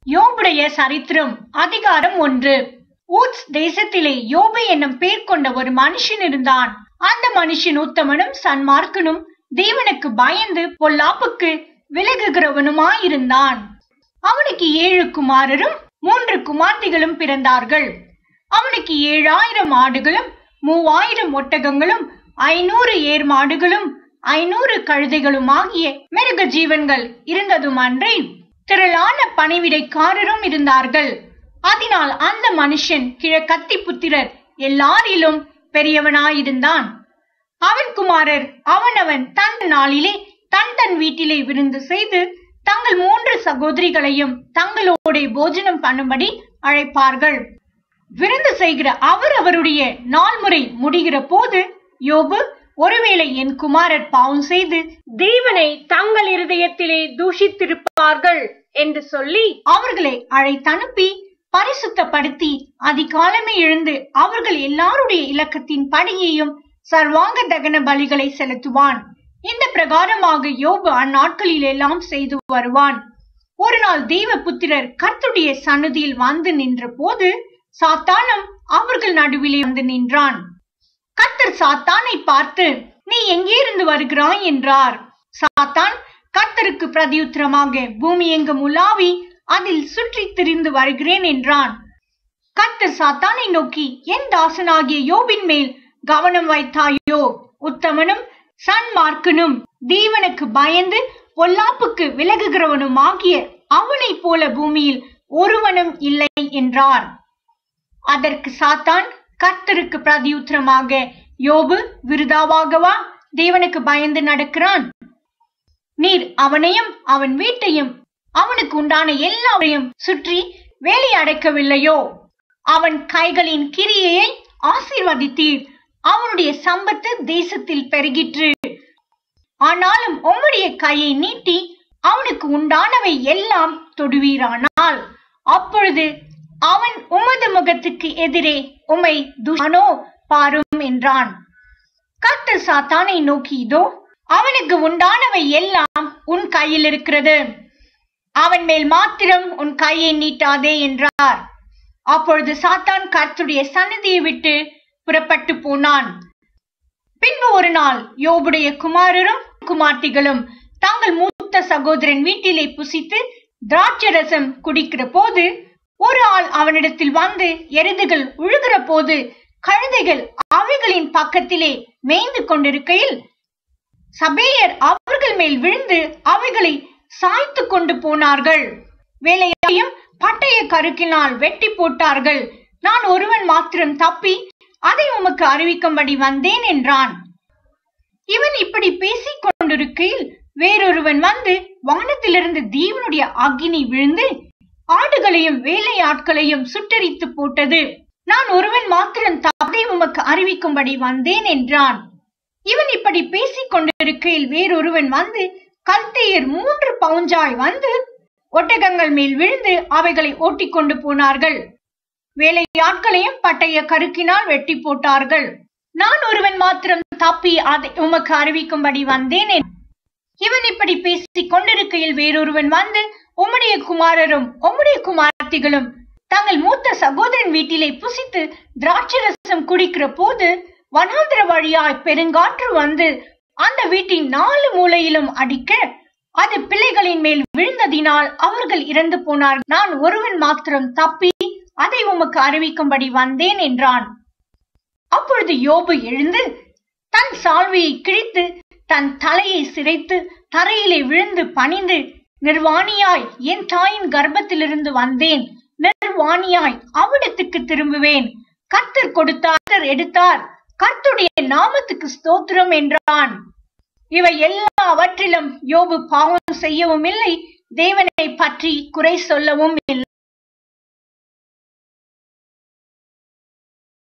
யோபுடைய சரித்திரம் அதிகாரம் ஒன்று ஊத்ஸ் தேசத்திலே யோபு என்னும் பேர் கொண்ட ஒரு மனுஷன் இருந்தான் அந்த மனுஷன் உத்தமனும் சன்மார்க்கனும் தேவனுக்கு பயந்து பொல்லாப்புக்கு விலகுகிறவனுமாயிருந்தான் அவனுக்கு ஏழு குமாரரும் மூன்று குமார்த்திகளும் பிறந்தார்கள் அவனுக்கு ஏழாயிரம் ஆடுகளும் மூவாயிரம் ஒட்டகங்களும் ஐநூறு ஏர் மாடுகளும் ஐநூறு கழுதைகளும் ஆகிய மிருக ஜீவன்கள் இருந்ததும் அன்றி திரளான பணிவிடைக்காரரும் இருந்தார்கள் அதனால் அந்த மனுஷன் கிழக்கத்தி புத்திரர் எல்லாரிலும் பெரியவனாயிருந்தான் அவன் குமாரர் அவனவன் தன் நாளிலே தன் தன் வீட்டிலே விருந்து செய்து தங்கள் மூன்று சகோதரிகளையும் தங்களோட போஜனம் பண்ணும்படி அழைப்பார்கள் விருந்து செய்கிற அவர் அவருடைய நாள் முறை முடிகிற போது யோபு ஒருவேளை என் குமாரர் பாவம் செய்து தேவனை தங்கள் இருதயத்திலே தூஷித்திருப்பார்கள் என்று சொல்லி அவர்களை அழைத்தனுப்பி பரிசுத்தப்படுத்தி அதிகாலமே எழுந்து அவர்கள் எல்லாருடைய இலக்கத்தின் படியையும் சர்வாங்க தகன பலிகளை செலுத்துவான் இந்த பிரகாரமாக யோபு அந்நாட்களில் எல்லாம் செய்து வருவான் ஒரு நாள் தேவ புத்திரர் கர்த்துடைய சன்னதியில் வந்து நின்ற போது சாத்தானும் அவர்கள் நடுவிலே வந்து நின்றான் கர்த்தர் சாத்தானை பார்த்து நீ எங்கே இருந்து வருகிறாய் என்றார் சாத்தான் கர்த்தருக்கு பிரதியுத்தரமாக பூமி எங்கும் உலாவி அதில் சுற்றி திரிந்து வருகிறேன் என்றான் கர்த்தர் சாத்தானை நோக்கி என் தாசனாகிய யோபின் மேல் கவனம் வைத்தாயோ உத்தமனும் சன்மார்க்கனும் தேவனுக்கு பயந்து பொல்லாப்புக்கு விலகுகிறவனும் ஆகிய அவனைப் போல பூமியில் ஒருவனும் இல்லை என்றார் அதற்கு சாத்தான் கர்த்தருக்கு பிரதியுத்தரமாக யோபு விருதாவாகவா தேவனுக்கு பயந்து நடக்கிறான் நீர் அவனையும் அவன் வீட்டையும் அவனுக்கு உண்டான எல்லாரையும் சுற்றி வேலி அடைக்கவில்லையோ அவன் கைகளின் கிரியையை ஆசீர்வதித்தீர் அவனுடைய சம்பத்து தேசத்தில் பெருகிற்று ஆனாலும் உம்முடைய கையை நீட்டி அவனுக்கு உண்டானவை எல்லாம் தொடுவீரானால் அப்பொழுது அவன் உமது முகத்துக்கு எதிரே உம்மை துஷானோ பாரும் என்றான் கர்த்தர் சாத்தானை நோக்கி இதோ அவனுக்கு உண்டானவை எல்லாம் உன் கையில் இருக்கிறது அவன் மேல் மாத்திரம் உன் கையை நீட்டாதே என்றார் அப்பொழுது சாத்தான் கர்த்தருடைய சன்னதியை விட்டு புறப்பட்டு போனான் பின்பு ஒரு நாள் யோபுடைய குமாரரும் குமார்த்திகளும் தங்கள் மூத்த சகோதரன் வீட்டிலே புசித்து திராட்சரசம் குடிக்கிற போது ஒரு ஆள் அவனிடத்தில் வந்து எருதுகள் உழுகிற போது கழுதைகள் அவைகளின் பக்கத்திலே மேய்ந்து கொண்டிருக்கையில் சபேயர் அவர்கள் மேல் விழுந்து அவைகளை சாய்த்து கொண்டு போனார்கள் வேலையையும் பட்டய கருக்கினால் வெட்டி போட்டார்கள் நான் ஒருவன் மாத்திரம் தப்பி அதை உமக்கு அறிவிக்கும்படி வந்தேன் என்றான் இவன் இப்படி பேசிக் கொண்டிருக்கையில் வேறொருவன் வந்து வானத்திலிருந்து தேவனுடைய அக்கினி விழுந்து ஆடுகளையும் வேலையாட்களையும் சுட்டரித்து போட்டது நான் ஒருவன் மாத்திரம் அதை உமக்கு அறிவிக்கும்படி வந்தேன் என்றான் இவன் இப்படி பேசிக் கொண்டிருக்கையில் வேறொருவன் வந்து கல்தையர் மூன்று பவுஞ்சாய் வந்து ஒட்டகங்கள் மேல் விழுந்து அவைகளை ஓட்டிக் கொண்டு போனார்கள் வேலையாட்களையும் பட்டய கருக்கினால் வெட்டி போட்டார்கள் நான் ஒருவன் மாத்திரம் தப்பி அதை உமக்கு அறிவிக்கும்படி வந்தேன் இவன் இப்படி பேசிக் கொண்டிருக்கையில் வேறொருவன் வந்து உம்முடைய குமாரரும் உம்முடைய குமாரத்திகளும் தங்கள் மூத்த சகோதரன் வீட்டிலே புசித்து திராட்சரசம் குடிக்கிற போது வனாந்திர வழியாய் பெருங்காற்று வந்து அந்த வீட்டின் நாலு மூலையிலும் அடிக்க அது பிள்ளைகளின் மேல் விழுந்ததினால் அவர்கள் இறந்து போனார் நான் ஒருவன் மாத்திரம் தப்பி அதை உமக்கு அறிவிக்கும்படி வந்தேன் என்றான் அப்பொழுது யோபு எழுந்து தன் சால்வையை கிழித்து தன் தலையை சிரைத்து தரையிலே விழுந்து பணிந்து நிர்வாணியாய் என் தாயின் கர்ப்பத்திலிருந்து வந்தேன் நிர்வாணியாய் அவிடத்துக்கு திரும்புவேன் கர்த்தர் கொடுத்தார் எடுத்தார் கர்த்துடைய நாமத்துக்கு ஸ்தோத்திரம் என்றான் இவை எல்லாவற்றிலும் யோபு பாவம் செய்யவும் இல்லை தேவனை பற்றி குறை சொல்லவும் இல்லை